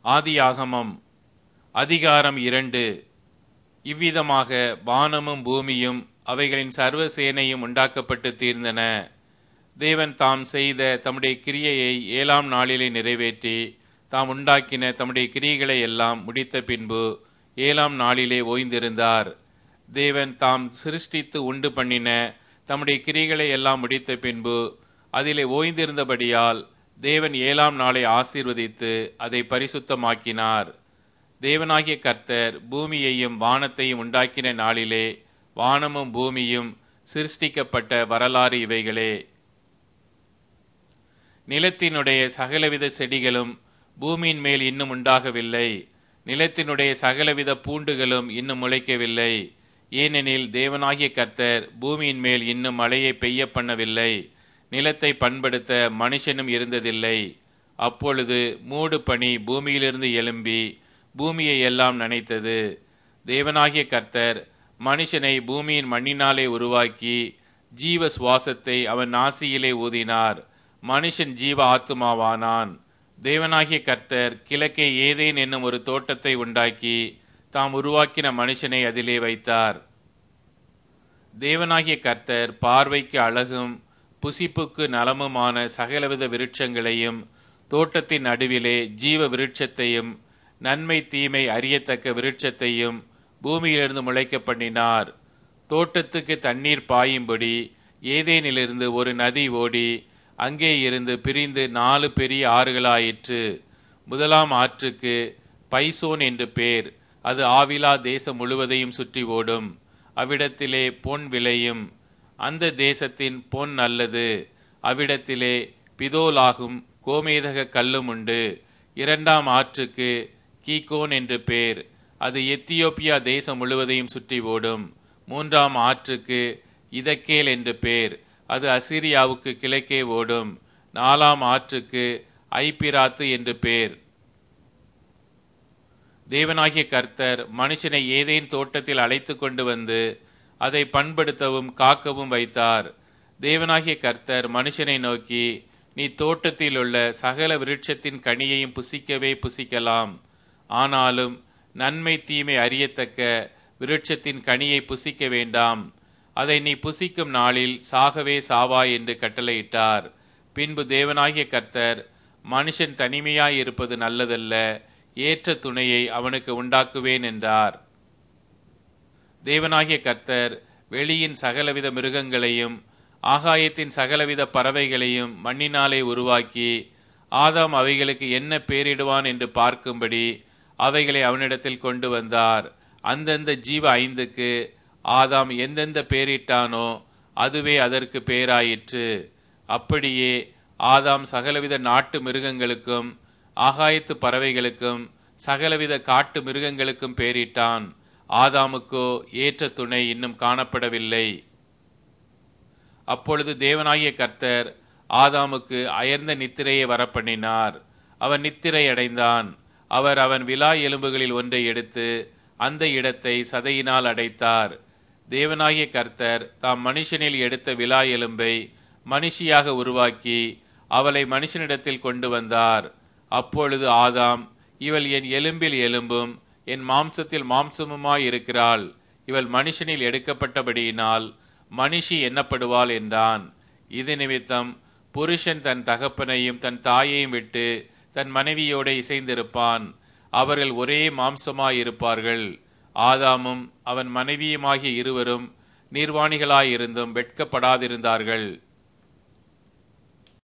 ஆதியாகமம் அதிகாரம் இரண்டு இவ்விதமாக வானமும் பூமியும் அவைகளின் சர்வ சேனையும் உண்டாக்கப்பட்டு தீர்ந்தன தேவன் தாம் செய்த தம்முடைய கிரியையை ஏழாம் நாளிலே நிறைவேற்றி தாம் உண்டாக்கின தம்முடைய கிரியைகளை எல்லாம் முடித்த பின்பு ஏழாம் நாளிலே ஓய்ந்திருந்தார் தேவன் தாம் சிருஷ்டித்து உண்டு பண்ணின தம்முடைய கிரிகளை எல்லாம் முடித்த பின்பு அதிலே ஓய்ந்திருந்தபடியால் தேவன் ஏழாம் நாளை ஆசீர்வதித்து அதை பரிசுத்தமாக்கினார் தேவனாகிய கர்த்தர் பூமியையும் வானத்தையும் உண்டாக்கின நாளிலே வானமும் பூமியும் சிருஷ்டிக்கப்பட்ட வரலாறு இவைகளே நிலத்தினுடைய சகலவித செடிகளும் பூமியின் மேல் இன்னும் உண்டாகவில்லை நிலத்தினுடைய சகலவித பூண்டுகளும் இன்னும் முளைக்கவில்லை ஏனெனில் தேவனாகிய கர்த்தர் பூமியின் மேல் இன்னும் மழையை பெய்ய பண்ணவில்லை நிலத்தை பண்படுத்த மனுஷனும் இருந்ததில்லை அப்பொழுது மூடு பனி பூமியிலிருந்து எழும்பி பூமியை எல்லாம் நனைத்தது தேவனாகிய கர்த்தர் மனுஷனை பூமியின் மண்ணினாலே உருவாக்கி ஜீவ சுவாசத்தை அவன் நாசியிலே ஊதினார் மனுஷன் ஜீவ ஆத்துமாவானான் தேவனாகிய கர்த்தர் கிழக்கே ஏதேன் என்னும் ஒரு தோட்டத்தை உண்டாக்கி தாம் உருவாக்கின மனுஷனை அதிலே வைத்தார் தேவனாகிய கர்த்தர் பார்வைக்கு அழகும் புசிப்புக்கு நலமுமான சகலவித விருட்சங்களையும் தோட்டத்தின் நடுவிலே ஜீவ விருட்சத்தையும் நன்மை தீமை அறியத்தக்க விருட்சத்தையும் பூமியிலிருந்து முளைக்க பண்ணினார் தோட்டத்துக்கு தண்ணீர் பாயும்படி ஏதேனிலிருந்து ஒரு நதி ஓடி அங்கே இருந்து பிரிந்து நாலு பெரிய ஆறுகளாயிற்று முதலாம் ஆற்றுக்கு பைசோன் என்று பேர் அது ஆவிலா தேசம் முழுவதையும் சுற்றி ஓடும் அவ்விடத்திலே பொன் விளையும் அந்த தேசத்தின் பொன் அல்லது அவ்விடத்திலே பிதோலாகும் கோமேதக கல்லும் உண்டு இரண்டாம் ஆற்றுக்கு கீகோன் என்று பேர் அது எத்தியோப்பியா தேசம் முழுவதையும் சுற்றி ஓடும் மூன்றாம் ஆற்றுக்கு இதக்கேல் என்று பேர் அது அசிரியாவுக்கு கிழக்கே ஓடும் நாலாம் ஆற்றுக்கு ஐப்பிராத்து என்று பேர் தேவனாகிய கர்த்தர் மனுஷனை ஏதேன் தோட்டத்தில் அழைத்து கொண்டு வந்து அதை பண்படுத்தவும் காக்கவும் வைத்தார் தேவனாகிய கர்த்தர் மனுஷனை நோக்கி நீ தோட்டத்தில் உள்ள சகல விருட்சத்தின் கனியையும் புசிக்கவே புசிக்கலாம் ஆனாலும் நன்மை தீமை அறியத்தக்க விருட்சத்தின் கனியை புசிக்க வேண்டாம் அதை நீ புசிக்கும் நாளில் சாகவே சாவாய் என்று கட்டளையிட்டார் பின்பு தேவனாகிய கர்த்தர் மனுஷன் தனிமையாய் இருப்பது நல்லதல்ல ஏற்ற துணையை அவனுக்கு உண்டாக்குவேன் என்றார் தேவனாகிய கர்த்தர் வெளியின் சகலவித மிருகங்களையும் ஆகாயத்தின் சகலவித பறவைகளையும் மண்ணினாலே உருவாக்கி ஆதாம் அவைகளுக்கு என்ன பேரிடுவான் என்று பார்க்கும்படி அவைகளை அவனிடத்தில் கொண்டு வந்தார் அந்தந்த ஜீவ ஐந்துக்கு ஆதாம் எந்தெந்த பேரிட்டானோ அதுவே அதற்கு பேராயிற்று அப்படியே ஆதாம் சகலவித நாட்டு மிருகங்களுக்கும் ஆகாயத்து பறவைகளுக்கும் சகலவித காட்டு மிருகங்களுக்கும் பேரிட்டான் ஆதாமுக்கோ ஏற்ற துணை இன்னும் காணப்படவில்லை அப்பொழுது தேவனாகிய கர்த்தர் ஆதாமுக்கு அயர்ந்த நித்திரையை வரப்பண்ணினார் அவன் நித்திரை அடைந்தான் அவர் அவன் விலா எலும்புகளில் ஒன்றை எடுத்து அந்த இடத்தை சதையினால் அடைத்தார் தேவனாகிய கர்த்தர் தாம் மனுஷனில் எடுத்த விலா எலும்பை மனுஷியாக உருவாக்கி அவளை மனுஷனிடத்தில் கொண்டு வந்தார் அப்பொழுது ஆதாம் இவள் என் எலும்பில் எலும்பும் என் மாம்சத்தில் மாம்சமுமாய் இருக்கிறாள் இவள் மனுஷனில் எடுக்கப்பட்டபடியினால் மனுஷி எண்ணப்படுவாள் என்றான் இது நிமித்தம் புருஷன் தன் தகப்பனையும் தன் தாயையும் விட்டு தன் மனைவியோட இசைந்திருப்பான் அவர்கள் ஒரே மாம்சமாயிருப்பார்கள் ஆதாமும் அவன் மனைவியுமாகிய இருவரும் நிர்வாணிகளாயிருந்தும் வெட்கப்படாதிருந்தார்கள்